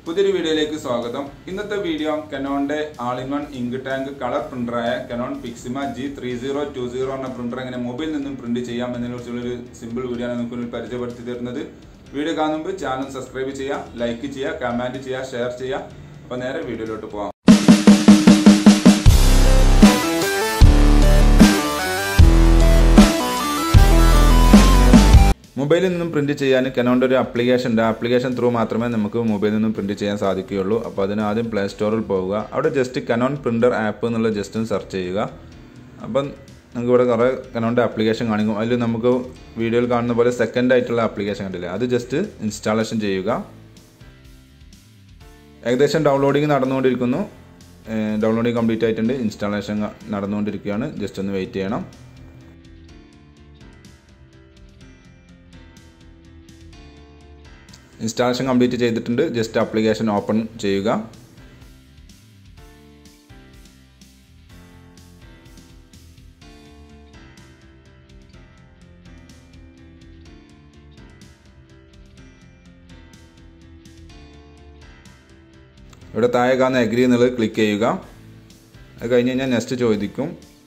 പുതിയൊരു വീഡിയോയിലേക്ക് സ്വാഗതം ഇന്നത്തെ വീഡിയോ കനോന്റെ all in one ink tank colour പ്രിന്ററായ Canon Pixma G three zero two zero എന്ന പ്രിന്റർ എങ്ങനെ മൊബൈലിൽ നിന്നും പ്രിന്റ് ചെയ്യാം എന്നതിനെക്കുറിച്ചുള്ള ഒരു സിമ്പിൾ വീഡിയോ ആണ് നിങ്ങൾക്ക് മുന്നിൽ പരിചയപ്പെടുത്തി തരുന്നത് വീഡിയോ കാണുമ്പോൾ ചാനൽ സബ്സ്ക്രൈബ് ചെയ്യുക ലൈക്ക് ചെയ്യുക കമന്റ് ചെയ്യുക ഷെയർ ചെയ്യുക അപ്പോൾ നേരെ വീഡിയോയിലോട്ട് പോകാം മൊബൈലിൽ നിന്നും പ്രിന്റ് ചെയ്യാൻ കനോൻ്റെ ഒരു ആപ്ലിക്കേഷൻ ഉണ്ട് ആപ്ലിക്കേഷൻ ത്രൂ മാത്രമേ നമുക്ക് മൊബൈലിൽ നിന്നും പ്രിന്റ് ചെയ്യാൻ സാധിക്കുകയുള്ളൂ അപ്പോൾ അതിന് ആദ്യം പ്ലേ സ്റ്റോറിൽ പോവുക അവിടെ ജസ്റ്റ് കനോൺ പ്രിന്റർ ആപ്പ് എന്നുള്ള ജസ്റ്റ് ഒന്ന് സെർച്ച് ചെയ്യുക അപ്പം നമുക്ക് ഇവിടെ കുറേ കനോൻ്റെ ആപ്ലിക്കേഷൻ കാണിക്കും അതിൽ നമുക്ക് വീഡിയോയിൽ കാണുന്ന പോലെ സെക്കൻഡ് ആയിട്ടുള്ള ആപ്ലിക്കേഷൻ കണ്ടില്ലേ അത് ജസ്റ്റ് ഇൻസ്റ്റാളേഷൻ ചെയ്യുക ഏകദേശം ഡൗൺലോഡിങ് നടന്നുകൊണ്ടിരിക്കുന്നു ഡൗൺലോഡിങ് കംപ്ലീറ്റ് ആയിട്ടുണ്ട് ഇൻസ്റ്റാളേഷൻ നടന്നുകൊണ്ടിരിക്കുകയാണ് ജസ്റ്റ് ഒന്ന് വെയിറ്റ് ചെയ്യണം ഇൻസ്റ്റാളേഷൻ കംപ്ലീറ്റ് ചെയ്തിട്ടുണ്ട് ജസ്റ്റ് ആപ്ലിക്കേഷൻ ഓപ്പൺ ചെയ്യുക ഇവിടെ താഴെ കാണുന്ന എഗ്രി എന്നുള്ളത് ക്ലിക്ക് ചെയ്യുക അത് കഴിഞ്ഞ് കഴിഞ്ഞാൽ നെക്സ്റ്റ് ചോദിക്കും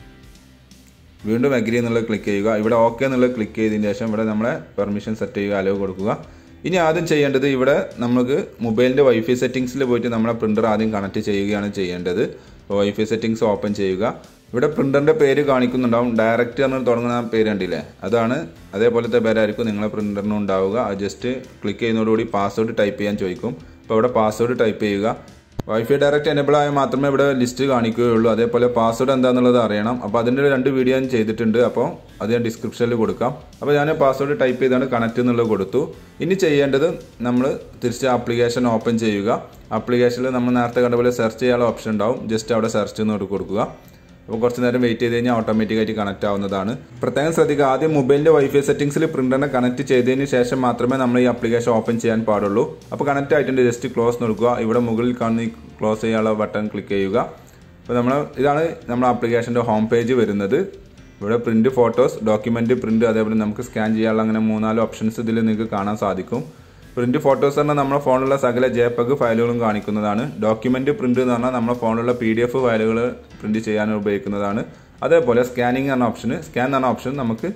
വീണ്ടും അഗ്രി എന്നുള്ളത് ക്ലിക്ക് ചെയ്യുക ഇവിടെ ഓക്കെ എന്നുള്ളത് ക്ലിക്ക് ചെയ്തതിന് ശേഷം ഇവിടെ നമ്മളെ പെർമിഷൻ സെറ്റ് ചെയ്യുക അലവ് കൊടുക്കുക ഇനി ആദ്യം ചെയ്യേണ്ടത് ഇവിടെ നമുക്ക് മൊബൈലിൻ്റെ വൈഫൈ സെറ്റിങ്സിൽ പോയിട്ട് നമ്മളെ പ്രിൻ്റർ ആദ്യം കണക്ട് ചെയ്യുകയാണ് ചെയ്യേണ്ടത് അപ്പോൾ വൈഫൈ സെറ്റിങ്സ് ഓപ്പൺ ചെയ്യുക ഇവിടെ പ്രിൻ്ററിൻ്റെ പേര് കാണിക്കുന്നുണ്ടാവും ഡയറക്റ്റ് എന്ന് തുടങ്ങുന്ന പേര് കണ്ടില്ലേ അതാണ് അതേപോലത്തെ പേരായിരിക്കും നിങ്ങളെ പ്രിൻ്ററിനും ഉണ്ടാവുക അത് ജസ്റ്റ് ക്ലിക്ക് ചെയ്യുന്നതോടുകൂടി പാസ്വേഡ് ടൈപ്പ് ചെയ്യാൻ ചോദിക്കും അപ്പോൾ ഇവിടെ പാസ്വേഡ് ടൈപ്പ് ചെയ്യുക വൈഫൈ ഡയറക്റ്റ് എനബിൾ ആയാൽ മാത്രമേ ഇവിടെ ലിസ്റ്റ് കാണിക്കുകയുള്ളൂ അതേപോലെ പാസ്വേഡ് എന്താണെന്നുള്ളത് അറിയണം അപ്പോൾ അതിൻ്റെ രണ്ട് വീഡിയോ ഞാൻ ചെയ്തിട്ടുണ്ട് അപ്പോൾ അത് ഞാൻ ഡിസ്ക്രിപ്ഷനിൽ കൊടുക്കാം അപ്പോൾ ഞാൻ പാസ്വേഡ് ടൈപ്പ് ചെയ്താണ് കണക്ട് എന്നുള്ളത് കൊടുത്തു ഇനി ചെയ്യേണ്ടത് നമ്മൾ തിരിച്ച് ആപ്ലിക്കേഷൻ ഓപ്പൺ ചെയ്യുക ആപ്ലിക്കേഷനിൽ നമ്മൾ നേരത്തെ കണ്ട പോലെ സെർച്ച് ചെയ്യാനുള്ള ഓപ്ഷൻ ഉണ്ടാവും ജസ്റ്റ് അവിടെ സെർച്ച് എന്ന് കൊടുക്കുക അപ്പോൾ കുറച്ച് നേരം വെയിറ്റ് ചെയ്ത് കഴിഞ്ഞാൽ ഓട്ടോമാറ്റിക്കായിട്ട് കണക്ട് ആവുന്നതാണ് പ്രത്യേകം ശ്രദ്ധിക്കുക ആദ്യം മൊബൈലിൻ്റെ വൈഫൈ സെറ്റിംഗ്സിൽ പ്രിന്ററിനെ കണക്ട് ചെയ്തതിന് ശേഷം മാത്രമേ നമ്മൾ ഈ ആപ്ലിക്കേഷൻ ഓപ്പൺ ചെയ്യാൻ പാടുള്ളൂ അപ്പോൾ കണക്ട് ആയിട്ടുണ്ട് ജസ്റ്റ് ക്ലോസ് കൊടുക്കുക ഇവിടെ മുകളിൽ കാണുന്ന ഈ ക്ലോസ് ചെയ്യാനുള്ള ബട്ടൺ ക്ലിക്ക് ചെയ്യുക അപ്പോൾ നമ്മൾ ഇതാണ് നമ്മുടെ ആപ്ലിക്കേഷൻ്റെ ഹോം പേജ് വരുന്നത് ഇവിടെ പ്രിന്റ് ഫോട്ടോസ് ഡോക്യുമെന്റ് പ്രിന്റ് അതേപോലെ നമുക്ക് സ്കാൻ ചെയ്യാനുള്ള അങ്ങനെ മൂന്നാല് ഓപ്ഷൻസ് ഇതിൽ നിങ്ങൾക്ക് കാണാൻ സാധിക്കും പ്രിന്റ് ഫോട്ടോസ് പറഞ്ഞാൽ നമ്മുടെ ഫോണിലുള്ള സകല ജെപഗ് ഫയലുകളും കാണിക്കുന്നതാണ് ഡോക്യുമെന്റ് പ്രിന്റ് എന്ന് പറഞ്ഞാൽ നമ്മുടെ ഫോണിലുള്ള പി ഡി എഫ് ഫയലുകൾ പ്രിന്റ് ചെയ്യാൻ ഉപയോഗിക്കുന്നതാണ് അതേപോലെ സ്കാനിങ് എന്ന ഓപ്ഷന് സ്കാൻ എന്ന ഓപ്ഷൻ നമുക്ക്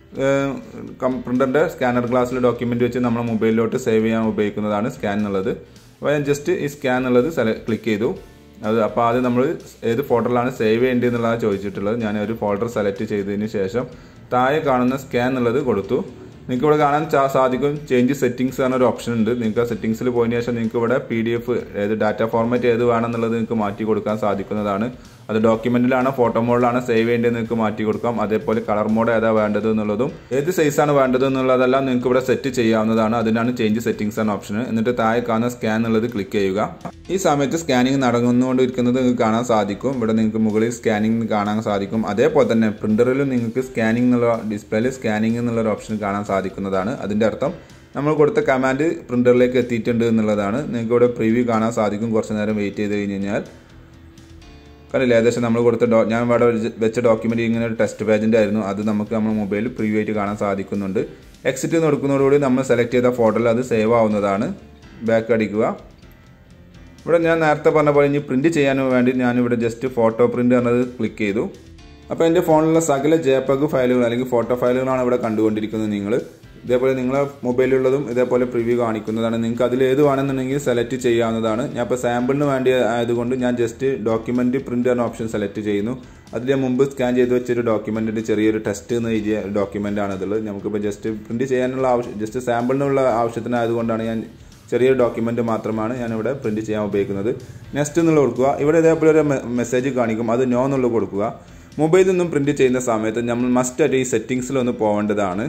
പ്രിന്ററിന്റെ സ്കാനർ ഗ്ലാസ്സിൽ ഡോക്യുമെന്റ് വെച്ച് നമ്മുടെ മൊബൈലിലോട്ട് സേവ് ചെയ്യാൻ ഉപയോഗിക്കുന്നതാണ് സ്കാൻ എന്നുള്ളത് അപ്പോൾ ഞാൻ ജസ്റ്റ് ഈ സ്കാൻ എന്നുള്ളത് ക്ലിക്ക് ചെയ്തു അത് അപ്പോൾ ആദ്യം നമ്മൾ ഏത് ഫോൾഡറിലാണ് സേവ് ചെയ്യേണ്ടത് എന്നുള്ളതാണ് ചോദിച്ചിട്ടുള്ളത് ഞാൻ ഒരു ഫോൾഡർ സെലക്ട് ചെയ്തതിന് ശേഷം താഴെ കാണുന്ന സ്കാൻ എന്നുള്ളത് കൊടുത്തു നിങ്ങൾക്ക് ഇവിടെ കാണാൻ സാധിക്കും ചേഞ്ച് സെറ്റിംഗ്സ് എന്നൊരു ഓപ്ഷൻ ഉണ്ട് നിങ്ങൾക്ക് ആ സെറ്റിംഗ്സിൽ പോയതിനു ശേഷം നിങ്ങൾക്ക് ഇവിടെ പി ഡി എഫ് ഏത് ഡാറ്റ ഫോർമാറ്റ് ഏത് വേണമെന്നുള്ളത് നിങ്ങൾക്ക് മാറ്റി കൊടുക്കാൻ സാധിക്കുന്നതാണ് അത് ഡോക്യുമെന്റിലാണ് ഫോട്ടോ മോഡിലാണ് സേവ് ചെയ്യേണ്ടത് നിങ്ങൾക്ക് മാറ്റി കൊടുക്കാം അതേപോലെ കളർ മോഡ് ഏതാ വേണ്ടത് എന്നുള്ളതും ഏത് സൈസാണ് വേണ്ടത് എന്നുള്ളതെല്ലാം നിങ്ങൾക്ക് ഇവിടെ സെറ്റ് ചെയ്യാവുന്നതാണ് അതിനാണ് ചേഞ്ച് സെറ്റിംഗ്സ് എന്ന ഓപ്ഷൻ എന്നിട്ട് താഴെ കാണുന്ന സ്കാൻ എന്നുള്ളത് ക്ലിക്ക് ചെയ്യുക ഈ സമയത്ത് സ്കാനിങ് നടന്നുകൊണ്ടിരിക്കുന്നത് നിങ്ങൾക്ക് കാണാൻ സാധിക്കും ഇവിടെ നിങ്ങൾക്ക് മുകളിൽ സ്കാനിങ് കാണാൻ സാധിക്കും അതേപോലെ തന്നെ പ്രിന്ററിലും നിങ്ങൾക്ക് സ്കാനിങ് എന്നുള്ള ഡിസ്പ്ലേയിൽ സ്കാനിങ് എന്നുള്ള ഒരു ഓപ്ഷൻ കാണാൻ സാധിക്കുന്നതാണ് അതിൻ്റെ അർത്ഥം നമ്മൾ കൊടുത്ത കമാൻഡ് പ്രിന്ററിലേക്ക് എത്തിയിട്ടുണ്ട് എന്നുള്ളതാണ് നിങ്ങൾക്ക് ഇവിടെ പ്രിവ്യൂ കാണാൻ സാധിക്കും കുറച്ച് നേരം വെയിറ്റ് ചെയ്ത് കഴിഞ്ഞ് കഴിഞ്ഞാൽ കണ്ടില്ല ഏകദേശം നമ്മൾ കൊടുത്ത ഡോ ഞാൻ ഇവിടെ വെച്ച ഡോക്യുമെന്റ് ഇങ്ങനെ ഒരു ടെസ്റ്റ് പേജിൻ്റെ ആയിരുന്നു അത് നമുക്ക് നമ്മുടെ മൊബൈലിൽ പ്രിവ്യൂ ആയിട്ട് കാണാൻ സാധിക്കുന്നുണ്ട് എക്സിറ്റ് കൊടുക്കുന്നതോടുകൂടി നമ്മൾ സെലക്ട് ചെയ്ത ഫോട്ടോയിൽ അത് സേവ് ആവുന്നതാണ് ബാക്ക് അടിക്കുക ഇവിടെ ഞാൻ നേരത്തെ പറഞ്ഞ പോലെ ഇനി പ്രിന്റ് ചെയ്യാൻ വേണ്ടി ഞാനിവിടെ ജസ്റ്റ് ഫോട്ടോ പ്രിന്റ് എന്നത് ക്ലിക്ക് ചെയ്തു അപ്പോൾ എൻ്റെ ഫോണിലുള്ള സകല ജെപഗ് ഫയലുകൾ അല്ലെങ്കിൽ ഫോട്ടോ ഫയലുകളാണ് ഇവിടെ കണ്ടുകൊണ്ടിരിക്കുന്നത് നിങ്ങൾ ഇതേപോലെ നിങ്ങളെ മൊബൈലിലുള്ളതും ഇതേപോലെ പ്രിവ്യൂ കാണിക്കുന്നതാണ് നിങ്ങൾക്ക് അതിൽ ഏത് വേണമെന്നുണ്ടെങ്കിൽ സെലക്ട് ചെയ്യാവുന്നതാണ് ഞാൻ ഇപ്പോൾ സാമ്പിളിന് വേണ്ടി ആയതുകൊണ്ട് ഞാൻ ജസ്റ്റ് ഡോക്യുമെന്റ് പ്രിന്റ് എന്ന ഓപ്ഷൻ സെലക്ട് ചെയ്യുന്നു അതിൽ മുമ്പ് സ്കാൻ ചെയ്ത് വെച്ചൊരു ഡോക്യുമെന്റിന്റെ ചെറിയൊരു ടെസ്റ്റ് എന്ന് എഴുതിയ ഡോക്യുമെന്റ് ആണ് ഇതുള്ളത് നമുക്കിപ്പോൾ ജസ്റ്റ് പ്രിന്റ് ചെയ്യാനുള്ള ആവശ്യം ജസ്റ്റ് സാമ്പിളിനുള്ള ആവശ്യത്തിനായതുകൊണ്ടാണ് ഞാൻ ചെറിയൊരു ഡോക്യുമെന്റ് മാത്രമാണ് ഞാൻ ഇവിടെ പ്രിന്റ് ചെയ്യാൻ ഉപയോഗിക്കുന്നത് നെക്സ്റ്റ് എന്നുള്ള കൊടുക്കുക ഇവിടെ ഇതേപോലെ ഒരു മെസ്സേജ് കാണിക്കും അത് നോ എന്നുള്ള കൊടുക്കുക മൊബൈലിൽ നിന്നും പ്രിന്റ് ചെയ്യുന്ന സമയത്ത് നമ്മൾ മസ്റ്റ് ആയിട്ട് ഈ സെറ്റിംഗ്സിൽ ഒന്ന് പോകേണ്ടതാണ്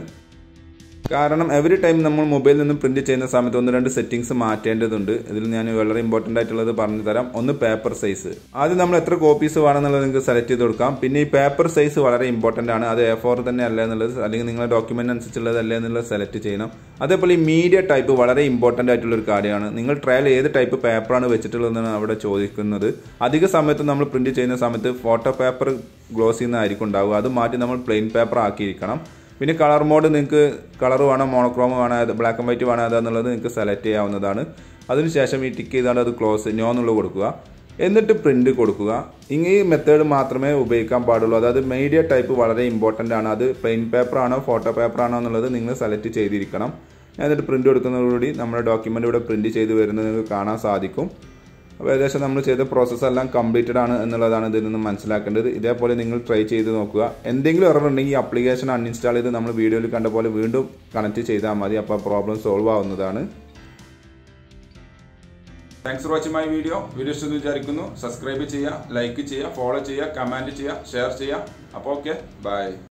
കാരണം എവറി ടൈം നമ്മൾ മൊബൈലിൽ നിന്നും പ്രിന്റ് ചെയ്യുന്ന സമയത്ത് ഒന്ന് രണ്ട് സെറ്റിംഗ്സ് മാറ്റേണ്ടതുണ്ട് ഇതിൽ ഞാൻ വളരെ ഇമ്പോർട്ടൻ്റ് ആയിട്ടുള്ളത് പറഞ്ഞു തരാം ഒന്ന് പേപ്പർ സൈസ് ആദ്യം നമ്മൾ എത്ര കോപ്പീസ് വേണമെന്നുള്ളത് നിങ്ങൾക്ക് സെലക്ട് ചെയ്ത് കൊടുക്കാം പിന്നെ ഈ പേപ്പർ സൈസ് വളരെ ഇമ്പോർട്ടൻ്റ് ആണ് അത് എ ഫോർ തന്നെ അല്ല എന്നുള്ളത് അല്ലെങ്കിൽ നിങ്ങളുടെ ഡോക്യുമെന്റ് അനുസരിച്ചുള്ളത് അല്ല എന്നുള്ളത് സെലക്ട് ചെയ്യണം അതേപോലെ ഈ മീഡിയ ടൈപ്പ് വളരെ ഇമ്പോർട്ടൻ്റ് ആയിട്ടുള്ള ഒരു കാര്യമാണ് നിങ്ങൾ ട്രയൽ ഏത് ടൈപ്പ് പേപ്പറാണ് വെച്ചിട്ടുള്ളതെന്നാണ് അവിടെ ചോദിക്കുന്നത് അധിക സമയത്ത് നമ്മൾ പ്രിന്റ് ചെയ്യുന്ന സമയത്ത് ഫോട്ടോ പേപ്പർ ഗ്ലോസ് ചെയ്യുന്നതായിരിക്കും ഉണ്ടാവുക അത് മാറ്റി നമ്മൾ പ്ലെയിൻ പേപ്പർ ആക്കിയിരിക്കണം പിന്നെ കളർ മോഡ് നിങ്ങൾക്ക് കളർ വേണം മോണോക്രോം വേണം ബ്ലാക്ക് ആൻഡ് വൈറ്റ് വേണം അതെന്നുള്ളത് നിങ്ങൾക്ക് സെലക്ട് ചെയ്യാവുന്നതാണ് അതിനുശേഷം ഈ ടിക്ക് ചെയ്താണ്ട് അത് ക്ലോസ് നോ എന്നുള്ളത് കൊടുക്കുക എന്നിട്ട് പ്രിന്റ് കൊടുക്കുക ഇങ്ങ ഈ മെത്തേഡ് മാത്രമേ ഉപയോഗിക്കാൻ പാടുള്ളൂ അതായത് മീഡിയ ടൈപ്പ് വളരെ ഇമ്പോർട്ടൻ്റ് ആണ് അത് പ്ലെയിൻ പേപ്പർ ആണോ ഫോട്ടോ പേപ്പർ ആണോ എന്നുള്ളത് നിങ്ങൾ സെലക്ട് ചെയ്തിരിക്കണം എന്നിട്ട് പ്രിന്റ് കൊടുക്കുന്നതോടുകൂടി നമ്മുടെ ഡോക്യുമെന്റ് ഇവിടെ പ്രിന്റ് ചെയ്ത് വരുന്നത് നിങ്ങൾക്ക് കാണാൻ സാധിക്കും അപ്പോൾ ഏകദേശം നമ്മൾ ചെയ്ത പ്രോസസ്സ് എല്ലാം കംപ്ലീറ്റഡ് ആണ് എന്നുള്ളതാണ് ഇതിൽ നിന്ന് മനസ്സിലാക്കേണ്ടത് ഇതേപോലെ നിങ്ങൾ ട്രൈ ചെയ്ത് നോക്കുക എന്തെങ്കിലും എറർ ഉണ്ടെങ്കിൽ അപ്ലിക്കേഷൻ അൺഇൻസ്റ്റാൾ ചെയ്ത് നമ്മൾ വീഡിയോയിൽ കണ്ട പോലെ വീണ്ടും കണക്ട് ചെയ്താൽ മതി അപ്പോൾ പ്രോബ്ലം സോൾവ് ആവുന്നതാണ് thanks for watching my video video ഇഷ്ടമെന്ന് വിചാരിക്കുന്നു സബ്സ്ക്രൈബ് ചെയ്യുക ലൈക്ക് ചെയ്യുക ഫോളോ ചെയ്യുക കമൻറ്റ് ചെയ്യുക ഷെയർ ചെയ്യുക അപ്പോൾ ഓക്കെ ബൈ